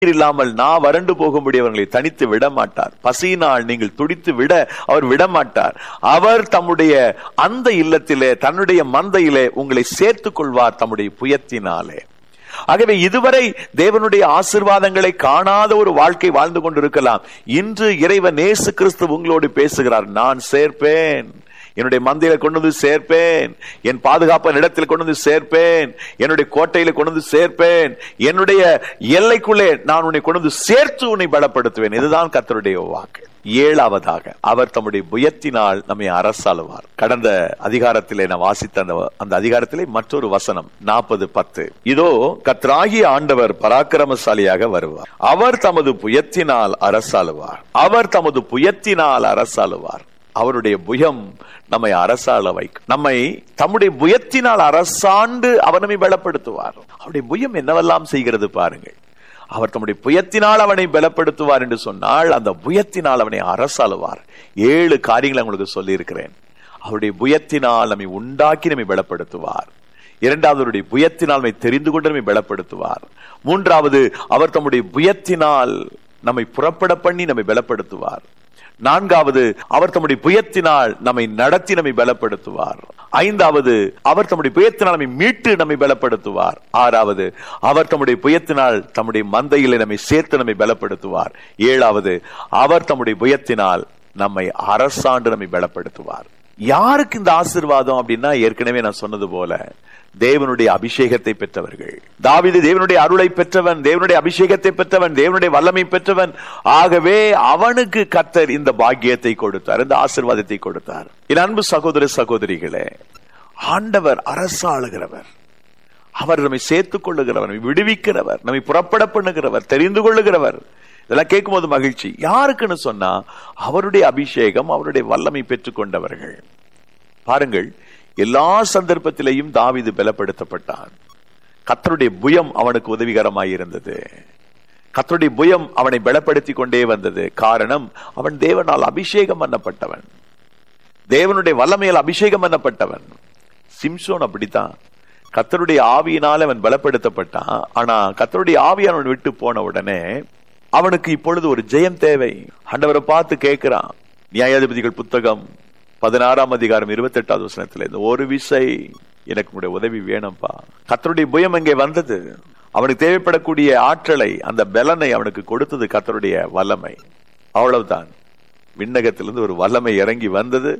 நீர் இல்லாமல் நான் வறண்டு போகும்படி அவர்களை தனித்து விட மாட்டார் பசியினால் நீங்கள் துடித்து விட அவர் விட மாட்டார் அவர் தம்முடைய அந்த இல்லத்திலே தன்னுடைய மந்தையிலே உங்களை சேர்த்துக் கொள்வார் தம்முடைய புயத்தினாலே ஆகவே இதுவரை தேவனுடைய ஆசிர்வாதங்களை காணாத ஒரு வாழ்க்கை வாழ்ந்து கொண்டிருக்கலாம் இன்று இறைவன் நேசு கிறிஸ்து உங்களோடு பேசுகிறார் நான் சேர்ப்பேன் என்னுடைய மந்தையில கொண்டு வந்து சேர்ப்பேன் என் பாதுகாப்பு இடத்தில் கொண்டு வந்து சேர்ப்பேன் என்னுடைய கோட்டையில கொண்டு வந்து சேர்ப்பேன் என்னுடைய எல்லைக்குள்ளே நான் உன்னை கொண்டு வந்து சேர்த்து உன்னை பலப்படுத்துவேன் இதுதான் கத்தருடைய வாக்கு ஏழாவதாக அவர் தம்முடைய புயத்தினால் நம்மை அரசாளுவார் கடந்த அதிகாரத்திலே நான் வாசித்த அந்த அந்த அதிகாரத்திலே மற்றொரு வசனம் நாற்பது பத்து இதோ கத்ராகிய ஆண்டவர் பராக்கிரமசாலியாக வருவார் அவர் தமது புயத்தினால் அரசாளுவார் அவர் தமது புயத்தினால் அரசாளுவார் அவருடைய புயம் நம்மை அரசாள வைக்கும் நம்மை தம்முடைய புயத்தினால் அரசாண்டு அவர் நம்மை பலப்படுத்துவார் அவருடைய புயம் என்னவெல்லாம் செய்கிறது பாருங்கள் அவர் தம்முடைய புயத்தினால் அவனை பலப்படுத்துவார் என்று சொன்னால் அந்த புயத்தினால் அவனை அரசாளுவார் ஏழு காரியங்களை உங்களுக்கு சொல்லி இருக்கிறேன் அவருடைய புயத்தினால் நம்மை உண்டாக்கி நம்மை பலப்படுத்துவார் இரண்டாவது அவருடைய புயத்தினால் நம்மை தெரிந்து கொண்டு நம்மை பலப்படுத்துவார் மூன்றாவது அவர் தம்முடைய புயத்தினால் நம்மை புறப்பட பண்ணி நம்மை பலப்படுத்துவார் நான்காவது அவர் தம்முடைய புயத்தினால் நம்மை நடத்தி நம்மை பலப்படுத்துவார் ஐந்தாவது அவர் தம்முடைய புயத்தினால் நம்மை மீட்டு நம்மை பலப்படுத்துவார் ஆறாவது அவர் தம்முடைய புயத்தினால் தம்முடைய மந்தையிலே நம்மை சேர்த்து நம்மை பலப்படுத்துவார் ஏழாவது அவர் தம்முடைய புயத்தினால் நம்மை அரசாண்டு நம்மை பலப்படுத்துவார் யாருக்கு இந்த ஆசிர்வாதம் அப்படின்னா ஏற்கனவே நான் சொன்னது போல தேவனுடைய அபிஷேகத்தை பெற்றவர்கள் தாவிது தேவனுடைய அருளை பெற்றவன் தேவனுடைய அபிஷேகத்தை பெற்றவன் தேவனுடைய வல்லமை பெற்றவன் ஆகவே அவனுக்கு கத்தர் இந்த பாக்கியத்தை கொடுத்தார் இந்த ஆசிர்வாதத்தை கொடுத்தார் என் அன்பு சகோதர சகோதரிகளே ஆண்டவர் அரசாளுகிறவர் அவர் நம்மை சேர்த்துக் கொள்ளுகிறவர் நம்மை விடுவிக்கிறவர் நம்மை புறப்பட பண்ணுகிறவர் தெரிந்து கொள்ளுகிறவர் இதெல்லாம் கேட்கும் போது மகிழ்ச்சி யாருக்குன்னு சொன்னா அவருடைய அபிஷேகம் அவருடைய வல்லமை பெற்றுக் கொண்டவர்கள் பாருங்கள் எல்லா சந்தர்ப்பத்திலையும் தாவிது பலப்படுத்தப்பட்டான் கத்தருடைய புயம் அவனுக்கு உதவிகரமாய் இருந்தது கத்தருடைய புயம் அவனை பலப்படுத்தி கொண்டே வந்தது காரணம் அவன் தேவனால் அபிஷேகம் பண்ணப்பட்டவன் தேவனுடைய வல்லமையால் அபிஷேகம் பண்ணப்பட்டவன் சிம்சோன் அப்படித்தான் கத்தருடைய ஆவியினால் அவன் பலப்படுத்தப்பட்டான் ஆனா கத்தருடைய ஆவியானவன் விட்டு போன உடனே அவனுக்கு இப்பொழுது ஒரு ஜெயம் தேவை ஆண்டவரை பார்த்து கேட்கிறான் நியாயாதிபதிகள் புத்தகம் பதினாறாம் அதிகாரம் இருபத்தி எட்டாவது வசனத்துல இந்த ஒரு விசை எனக்கு உடைய உதவி வேணும்பா கத்தருடைய புயம் அங்கே வந்தது அவனுக்கு தேவைப்படக்கூடிய ஆற்றலை அந்த பலனை அவனுக்கு கொடுத்தது கத்தருடைய வல்லமை அவ்வளவுதான் விண்ணகத்திலிருந்து ஒரு வல்லமை இறங்கி வந்தது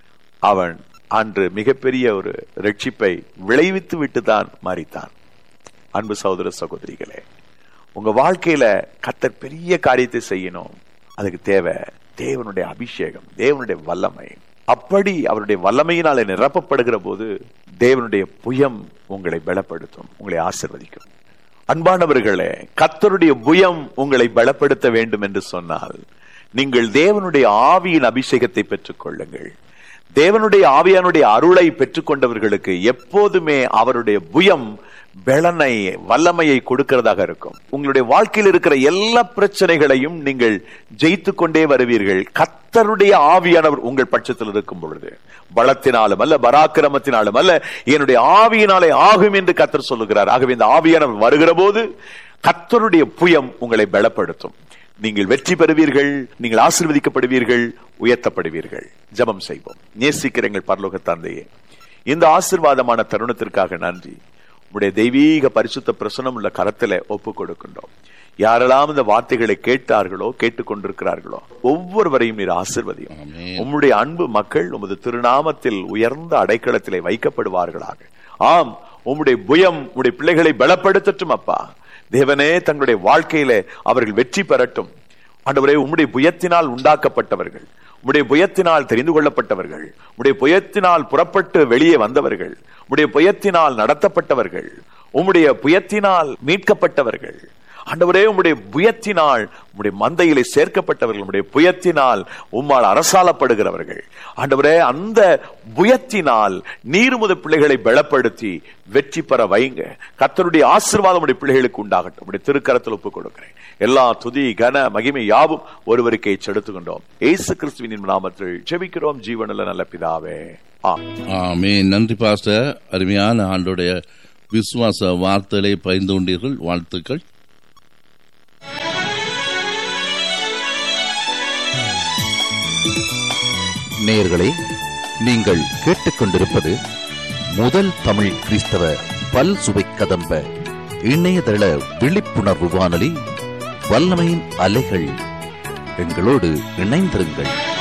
அவன் அன்று மிகப்பெரிய ஒரு ரட்சிப்பை விளைவித்து விட்டு தான் மாறித்தான் அன்பு சகோதர சகோதரிகளே உங்க வாழ்க்கையில கத்தர் பெரிய காரியத்தை செய்யணும் அதுக்கு தேவை தேவனுடைய அபிஷேகம் தேவனுடைய வல்லமை அப்படி அவருடைய வல்லமையினால நிரப்பப்படுகிற போது தேவனுடைய புயம் உங்களை பலப்படுத்தும் உங்களை ஆசிர்வதிக்கும் அன்பானவர்களே கத்தருடைய புயம் உங்களை பலப்படுத்த வேண்டும் என்று சொன்னால் நீங்கள் தேவனுடைய ஆவியின் அபிஷேகத்தை பெற்றுக் கொள்ளுங்கள் தேவனுடைய ஆவியானுடைய அருளை பெற்றுக்கொண்டவர்களுக்கு எப்போதுமே அவருடைய புயம் பலனை வல்லமையை கொடுக்கிறதாக இருக்கும் உங்களுடைய வாழ்க்கையில் இருக்கிற எல்லா பிரச்சனைகளையும் நீங்கள் ஜெயித்து கொண்டே வருவீர்கள் கத்தருடைய ஆவியானவர் உங்கள் பட்சத்தில் இருக்கும் பொழுது பலத்தினாலும் அல்ல பராக்கிரமத்தினாலும் அல்ல என்னுடைய ஆவியினாலே ஆகும் என்று கத்தர் சொல்லுகிறார் ஆகவே இந்த ஆவியானவர் வருகிற போது கத்தருடைய புயம் உங்களை பலப்படுத்தும் நீங்கள் வெற்றி பெறுவீர்கள் நீங்கள் ஆசிர்வதிக்கப்படுவீர்கள் உயர்த்தப்படுவீர்கள் ஜபம் செய்வோம் நேசிக்கிற எங்கள் பரலோக தந்தையே இந்த ஆசிர்வாதமான தருணத்திற்காக நன்றி உடைய தெய்வீக பரிசுத்த பிரசனம் உள்ள கரத்தில ஒப்பு கொடுக்கின்றோம் யாரெல்லாம் இந்த வார்த்தைகளை கேட்டார்களோ கேட்டுக்கொண்டிருக்கிறார்களோ ஒவ்வொருவரையும் நீர் ஆசிர்வதியும் உம்முடைய அன்பு மக்கள் உமது திருநாமத்தில் உயர்ந்த அடைக்கலத்திலே வைக்கப்படுவார்களாக ஆம் உம்முடைய புயம் உடைய பிள்ளைகளை பலப்படுத்தட்டும் அப்பா தேவனே தங்களுடைய வாழ்க்கையில அவர்கள் வெற்றி பெறட்டும் ஆண்டவரே உம்முடைய புயத்தினால் உண்டாக்கப்பட்டவர்கள் உடைய புயத்தினால் தெரிந்து கொள்ளப்பட்டவர்கள் உடைய புயத்தினால் புறப்பட்டு வெளியே வந்தவர்கள் உடைய புயத்தினால் நடத்தப்பட்டவர்கள் உம்முடைய புயத்தினால் மீட்கப்பட்டவர்கள் ஆண்டவரே உம்முடைய புயத்தினால் உம்முடைய மந்தையிலே சேர்க்கப்பட்டவர்கள் உம்முடைய புயத்தினால் உம்மால் அரசாலப்படுகிறவர்கள் ஆண்டவரே அந்த புயத்தினால் நீர்முத பிள்ளைகளை பலப்படுத்தி வெற்றி பெற வைங்க கத்தருடைய ஆசீர்வாதம் உடைய பிள்ளைகளுக்கு உண்டாகட்டும் உடைய திருக்கரத்தில் ஒப்புக் கொடுக்கிறேன் எல்லா துதி கன மகிமை யாவும் ஒருவருக்கே செலுத்துகின்றோம் ஏசு கிறிஸ்துவின் நாமத்தில் ஜெபிக்கிறோம் ஜீவனில் நல்ல பிதாவே ஆ ஆமே நன்றி பாஸ்டர் அருமையான ஆண்டுடைய விசுவாச வார்த்தைகளை பகிர்ந்து கொண்டீர்கள் வாழ்த்துக்கள் நேயர்களே நீங்கள் கேட்டுக்கொண்டிருப்பது முதல் தமிழ் கிறிஸ்தவ பல் சுவை கதம்ப இணையதள விழிப்புணர்வு வானொலி வல்லமையின் அலைகள் எங்களோடு இணைந்திருங்கள்